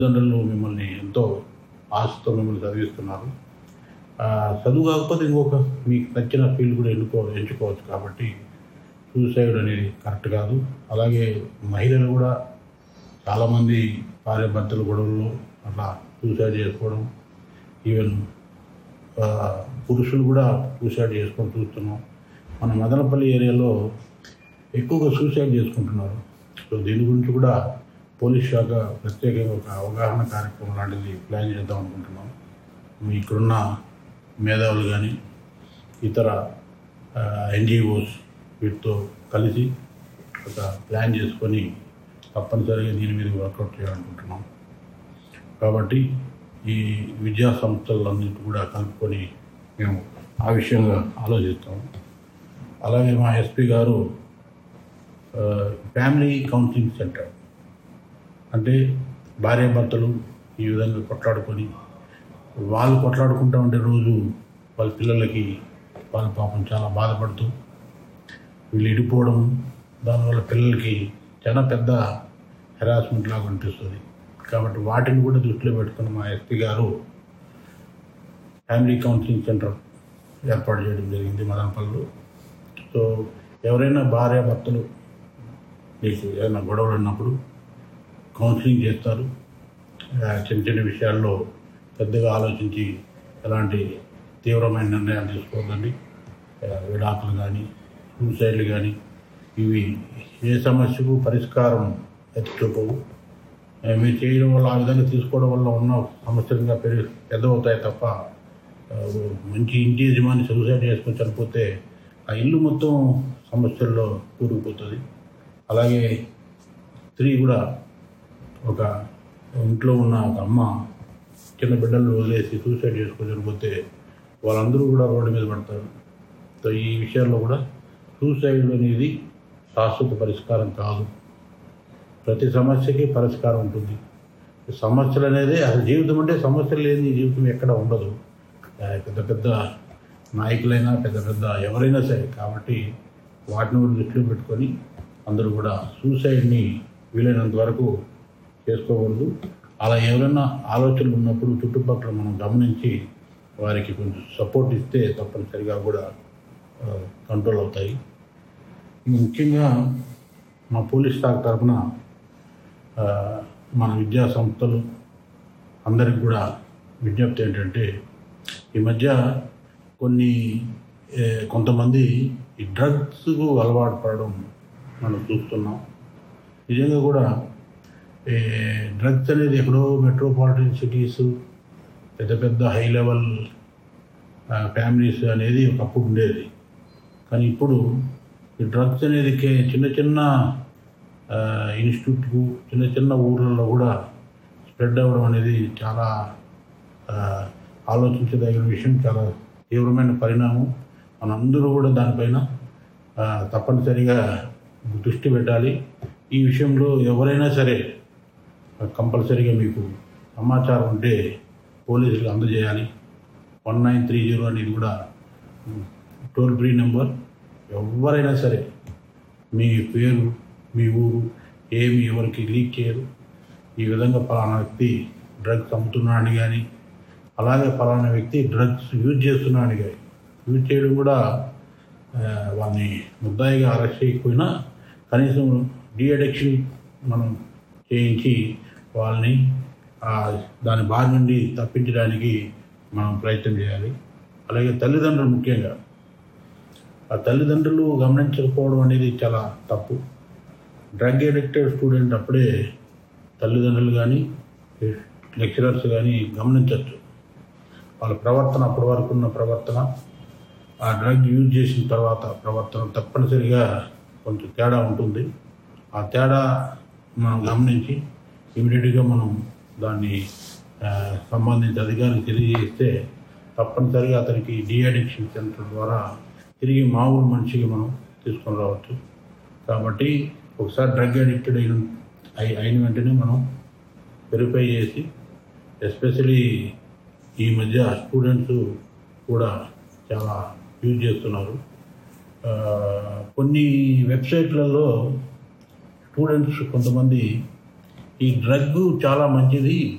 తల్లిదండ్రులు మిమ్మల్ని ఎంతో ఆశతో మిమ్మల్ని చదివిస్తున్నారు ఆ, చదువు కాకపోతే ఇంకొక మీకు నచ్చిన ఫీల్డ్ కూడా ఎన్నుకో ఎంచుకోవచ్చు కాబట్టి సూసైడ్ అనేది కరెక్ట్ కాదు అలాగే మహిళలు కూడా చాలామంది భార్య భర్తల గొడవల్లో అట్లా సూసైడ్ చేసుకోవడం ఈవెన్ ఆ, పురుషులు కూడా సూసైడ్ చేసుకొని చూస్తున్నాం మన మదనపల్లి ఏరియాలో ఎక్కువగా సూసైడ్ చేసుకుంటున్నారు సో దీని గురించి కూడా పోలీస్ శాఖ ప్రత్యేకంగా ఒక అవగాహన కార్యక్రమం లాంటిది ప్లాన్ చేద్దాం అనుకుంటున్నాం మీ ఇక్కడున్న మేధావులు కానీ ఇతర ఎన్జిఓస్ వీటితో కలిసి ఒక ప్లాన్ చేసుకొని తప్పనిసరిగా దీని మీద వర్కౌట్ చేయాలనుకుంటున్నాం కాబట్టి ఈ విద్యా సంస్థలన్నింటి కూడా కలుపుకొని మేము ఆ విషయంగా ఆలోచిస్తాం అలాగే మా ఎస్పీ గారు ఆ, ఫ్యామిలీ కౌన్సిలింగ్ సెంటర్ అంటే భార్యాభర్తలు ఈ విధంగా కొట్లాడుకొని వాళ్ళు కొట్లాడుకుంటూ ఉండే రోజు వాళ్ళ పిల్లలకి వాళ్ళ పాపం చాలా బాధపడుతూ వీళ్ళు ఇడిపోవడం దానివల్ల పిల్లలకి చాలా పెద్ద హెరాస్మెంట్ లాగా అనిపిస్తుంది కాబట్టి వాటిని కూడా దృష్టిలో పెట్టుకుని మా ఎస్పీ గారు ఫ్యామిలీ కౌన్సిలింగ్ సెంటర్ ఏర్పాటు చేయడం జరిగింది మదనపల్లిలో సో ఎవరైనా భార్యాభర్తలు మీకు ఏదైనా గొడవలు ఉన్నప్పుడు కౌన్సిలింగ్ చేస్తారు ఆ, చిన్న చిన్న విషయాల్లో పెద్దగా ఆలోచించి ఎలాంటి తీవ్రమైన నిర్ణయాలు తీసుకోవద్దండి ఆ, విడాకులు కానీ సూసైడ్లు కానీ ఇవి ఏ సమస్యకు పరిష్కారం ఎత్తి చూపవు ఆ, మీరు చేయడం వల్ల ఆ విధంగా తీసుకోవడం వల్ల ఉన్న సమస్యలు ఇంకా పెరిగి పెద్దవుతాయి తప్ప ఆ, మంచి ఇంటి యజమాని సూసైడ్ చేసుకొని చనిపోతే ఆ ఇల్లు మొత్తం సమస్యల్లో కూరుకుపోతుంది అలాగే స్త్రీ కూడా ఒక ఇంట్లో ఉన్న ఒక అమ్మ చిన్న బిడ్డలు వదిలేసి సూసైడ్ చేసుకొని చనిపోతే వాళ్ళందరూ కూడా రోడ్డు మీద పడతారు సో ఈ విషయాల్లో కూడా సూసైడ్ అనేది శాశ్వత పరిష్కారం కాదు ప్రతి సమస్యకి పరిష్కారం ఉంటుంది సమస్యలు అనేది అసలు జీవితం అంటే సమస్యలు లేని జీవితం ఎక్కడ ఉండదు ఆ, పెద్ద పెద్ద నాయకులైనా పెద్ద పెద్ద ఎవరైనా సరే కాబట్టి వాటిని కూడా దృష్టిలో పెట్టుకొని అందరూ కూడా సూసైడ్ని వీలైనంత వరకు చేసుకోకూడదు అలా ఎవరైనా ఆలోచనలు ఉన్నప్పుడు చుట్టుపక్కల మనం గమనించి వారికి కొంచెం సపోర్ట్ ఇస్తే తప్పనిసరిగా కూడా కంట్రోల్ అవుతాయి ముఖ్యంగా మా పోలీస్ శాఖ తరఫున ఆ, మన విద్యా సంస్థలు అందరికి కూడా విజ్ఞప్తి ఏంటంటే ఈ మధ్య కొన్ని ఏ, కొంతమంది ఈ డ్రగ్స్కు అలవాటు పడడం మనం చూస్తున్నాం నిజంగా కూడా ఏ, డ్రగ్స్ అనేది ఎక్కడో మెట్రోపాలిటన్ సిటీస్ పెద్ద పెద్ద హై లెవెల్ ఆ, ఫ్యామిలీస్ అనేది ఒకప్పుడు ఉండేది కానీ ఇప్పుడు ఈ డ్రగ్స్ అనేది కే- చిన్న చిన్న ఆ, ఇన్స్టిట్యూట్కు చిన్న చిన్న ఊర్లలో కూడా స్ప్రెడ్ అవ్వడం అనేది చాలా ఆ, ఆలోచించదగిన విషయం చాలా తీవ్రమైన పరిణామం మనందరూ కూడా దానిపైన ఆ, తప్పనిసరిగా దృష్టి పెట్టాలి ఈ విషయంలో ఎవరైనా సరే కంపల్సరీగా మీకు సమాచారం ఉంటే పోలీసులకు అందజేయాలి వన్ నైన్ త్రీ జీరో అనేది కూడా టోల్ ఫ్రీ నెంబర్ ఎవరైనా సరే మీ పేరు మీ ఊరు ఏమి ఎవరికి లీక్ చేయరు ఈ విధంగా పలానా వ్యక్తి డ్రగ్స్ అమ్ముతున్నాడని కానీ అలాగే పలానా వ్యక్తి డ్రగ్స్ యూజ్ చేస్తున్నాడని కానీ యూజ్ చేయడం కూడా ఆ, వాళ్ళని ముద్దాయిగా అరెస్ట్ చేయకపోయినా కనీసం డీ అడిక్షన్ మనం చేయించి వాళ్ళని ఆ, దాని బారి నుండి తప్పించడానికి మనం ప్రయత్నం చేయాలి అలాగే తల్లిదండ్రులు ముఖ్యంగా ఆ తల్లిదండ్రులు గమనించకపోవడం అనేది చాలా తప్పు డ్రగ్ ఎడిక్టెడ్ స్టూడెంట్ అప్పుడే తల్లిదండ్రులు కానీ లెక్చరర్స్ కానీ గమనించవచ్చు వాళ్ళ ప్రవర్తన అప్పటి వరకు ఉన్న ప్రవర్తన ఆ డ్రగ్ యూజ్ చేసిన తర్వాత ప్రవర్తన తప్పనిసరిగా కొంచెం తేడా ఉంటుంది ఆ తేడా మనం గమనించి ఇమీడియట్గా మనం దాన్ని ఆ, సంబంధిత అధికారికి తెలియజేస్తే తప్పనిసరిగా అతనికి డిఅడిక్షన్ సెంటర్ ద్వారా తిరిగి మామూలు మనిషికి మనం తీసుకొని రావచ్చు కాబట్టి ఒకసారి డ్రగ్ అడిక్టెడ్ అయిన అయి- అయిన వెంటనే మనం వెరిఫై చేసి ఎస్పెషలీ ఈ మధ్య స్టూడెంట్స్ కూడా చాలా యూజ్ చేస్తున్నారు ఆ, కొన్ని వెబ్సైట్లలో స్టూడెంట్స్ కొంతమంది ఈ డ్రగ్ చాలా మంచిది